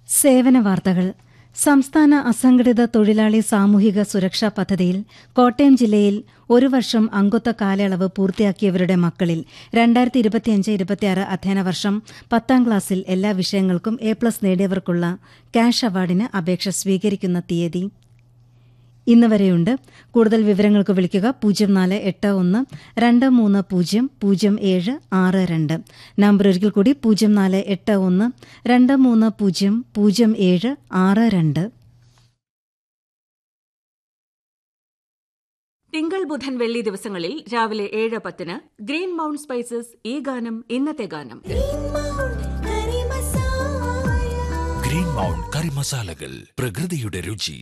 സേവന വാർത്തകൾ സംസ്ഥാന അസംഘടിത തൊഴിലാളി സാമൂഹിക സുരക്ഷാ പദ്ധതിയിൽ കോട്ടയം ജില്ലയിൽ ഒരു വർഷം അംഗത്വ കാലയളവ് പൂർത്തിയാക്കിയവരുടെ മക്കളിൽ രണ്ടായിരത്തി ഇരുപത്തിയഞ്ച് ഇരുപത്തിയാറ് അധ്യയന വർഷം പത്താം ക്ലാസ്സിൽ എല്ലാ വിഷയങ്ങൾക്കും എ പ്ലസ് നേടിയവർക്കുള്ള ക്യാഷ് അവാർഡിന് അപേക്ഷ സ്വീകരിക്കുന്ന തീയതി ഇന്ന് വരെയുണ്ട് കൂടുതൽ വിവരങ്ങൾക്ക് വിളിക്കുക പൂജ്യം നാല് എട്ട് ഒന്ന് രണ്ട് മൂന്ന് പൂജ്യം പൂജ്യം ഏഴ് ആറ് രണ്ട് നമ്പർ ഒരിക്കൽ കൂടി പൂജ്യം നാല് എട്ട് ഒന്ന് രണ്ട് മൂന്ന് പൂജ്യം പൂജ്യം ഏഴ് ആറ് രണ്ട് തിങ്കൾ ബുധൻ വെള്ളി ദിവസങ്ങളിൽ രാവിലെ ഏഴ് പത്തിന് ഗ്രീൻ മൗണ്ട് സ്പൈസസ് ഈ ഗാനം ഇന്നത്തെ ഗാനം ഗ്രീൻ മൗണ്ട് കറി മസാലകൾ പ്രകൃതിയുടെ രുചി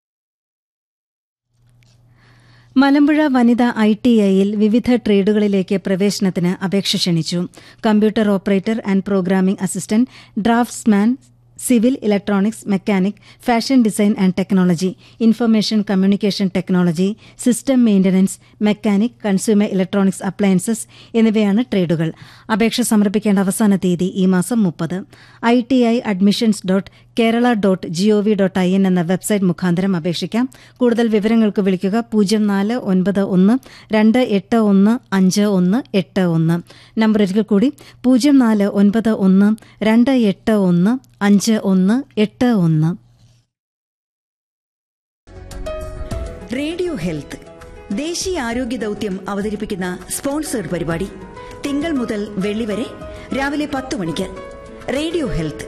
മലമ്പുഴ വനിത ഐ ടി ഐയിൽ വിവിധ ട്രേഡുകളിലേക്ക് പ്രവേശനത്തിന് അപേക്ഷ ക്ഷണിച്ചു computer operator and programming assistant draughtsman civil electronics mechanic fashion design and technology information communication technology system maintenance mechanic consumer electronics appliances എന്നിവയാണ് ട്രേഡുകൾ അപേക്ഷ സമർപ്പിക്കേണ്ട അവസാന തീയതി ഈ മാസം മുപ്പത് I T I admissions dot Kerala dot GOV dot I N എന്ന വെബ്സൈറ്റ് മുഖാന്തരം അപേക്ഷിക്കാം കൂടുതൽ വിവരങ്ങൾക്ക് വിളിക്കുക പൂജ്യം നാല് ഒൻപത് ഒന്ന് രണ്ട് എട്ട് ഒന്ന് അഞ്ച് ഒന്ന് എട്ട് ഒന്ന് നമ്പർ ഒരിക്കൽ കൂടി പൂജ്യം നാല് ഒൻപത് ഒന്ന് രണ്ട് എട്ട് ഒന്ന് അഞ്ച് ഒന്ന് എട്ട് ഒന്ന് റേഡിയോ ഹെൽത്ത് ദേശീയ ആരോഗ്യ ദൗത്യം അവതരിപ്പിക്കുന്ന സ്പോൺസേഡ് പരിപാടി തിങ്കൾ മുതൽ വെള്ളി വരെ രാവിലെ പത്ത് മണിക്ക് റേഡിയോ ഹെൽത്ത്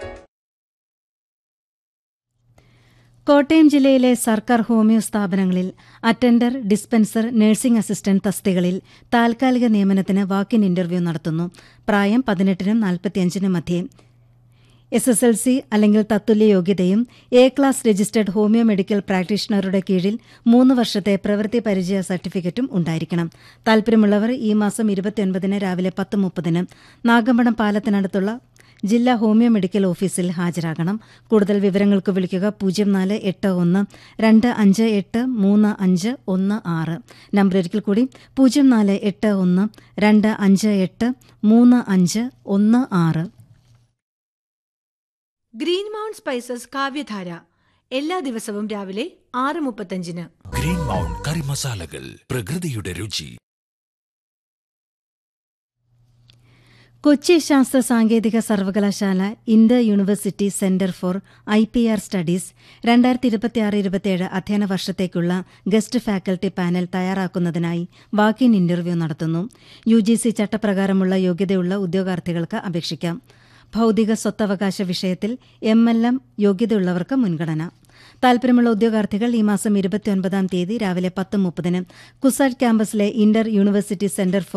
കോട്ടയം ജില്ലയിലെ സർക്കാർ ഹോമിയോ സ്ഥാപനങ്ങളിൽ അറ്റൻഡർ ഡിസ്പെൻസർ നഴ്സിംഗ് അസിസ്റ്റന്റ് തസ്തികളിൽ താൽക്കാലിക നിയമനത്തിന് വാക്കിൻ ഇന്റർവ്യൂ നടത്തുന്നു പ്രായം പതിനെട്ടിനും നാൽപ്പത്തിയഞ്ചിനും മധ്യേ എസ് എസ് എൽ സി അല്ലെങ്കിൽ തത്തുല്യ യോഗ്യതയും A class registered homeo medical പ്രാക്ടീഷണറുടെ കീഴിൽ മൂന്ന് വർഷത്തെ പ്രവൃത്തി പരിചയ സർട്ടിഫിക്കറ്റും ഉണ്ടായിരിക്കണം താൽപര്യമുള്ളവർ ഈ മാസം ഇരുപത്തിയൊൻപതിന് രാവിലെ പത്ത് മുപ്പതിന് നാഗമ്പടം പാലത്തിനടുത്തുള്ള ജില്ലാ ഹോമിയോ മെഡിക്കൽ ഓഫീസിൽ ഹാജരാകണം കൂടുതൽ വിവരങ്ങൾക്ക് വിളിക്കുക പൂജ്യം നാല് എട്ട് ഒന്ന് രണ്ട് അഞ്ച് എട്ട് മൂന്ന് അഞ്ച് ഒന്ന് ആറ് നമ്പർ ഒരിക്കൽ കൂടി പൂജ്യം നാല് എട്ട് ഒന്ന് രണ്ട് അഞ്ച് എട്ട് മൂന്ന് അഞ്ച് ഒന്ന് ആറ് ഗ്രീൻ മൗണ്ട് സ്പൈസസ് കാവ്യധാര എല്ലാ ദിവസവും രാവിലെ ആറ് മുപ്പത്തഞ്ചിന് ഗ്രീൻ മൗണ്ട് കറി മസാലകൾ പ്രകൃതിയുടെ രുചി കൊച്ചി ശാസ്ത്ര സാങ്കേതിക സർവകലാശാല inter university centre for I P R studies രണ്ടായിരത്തി ഇരുപത്തിയാറ് ഇരുപത്തിയേഴ് അധ്യയന വർഷത്തേക്കുള്ള ഗസ്റ്റ് ഫാക്കൽറ്റി പാനൽ തയ്യാറാക്കുന്നതിനായി വാക്കിൻ ഇന്റർവ്യൂ നടത്തുന്നു യു ജി സി ചട്ടപ്രകാരമുള്ള യോഗ്യതയുള്ള ഉദ്യോഗാർത്ഥികൾക്ക് അപേക്ഷിക്കാം ഭൌതിക സ്വത്തവകാശ വിഷയത്തിൽ എം എൽ എം യോഗ്യതയുള്ളവർക്ക് മുൻഗണന താൽപര്യമുള്ള ഉദ്യോഗാർത്ഥികൾ ഈ മാസം ഇരുപത്തിയൊൻപതാം തീയതി രാവിലെ പത്ത് മുപ്പതിന് കുസാറ്റ് ക്യാമ്പസിലെ ഇന്റർ യൂണിവേഴ്സിറ്റി സെന്റർ ഫോർ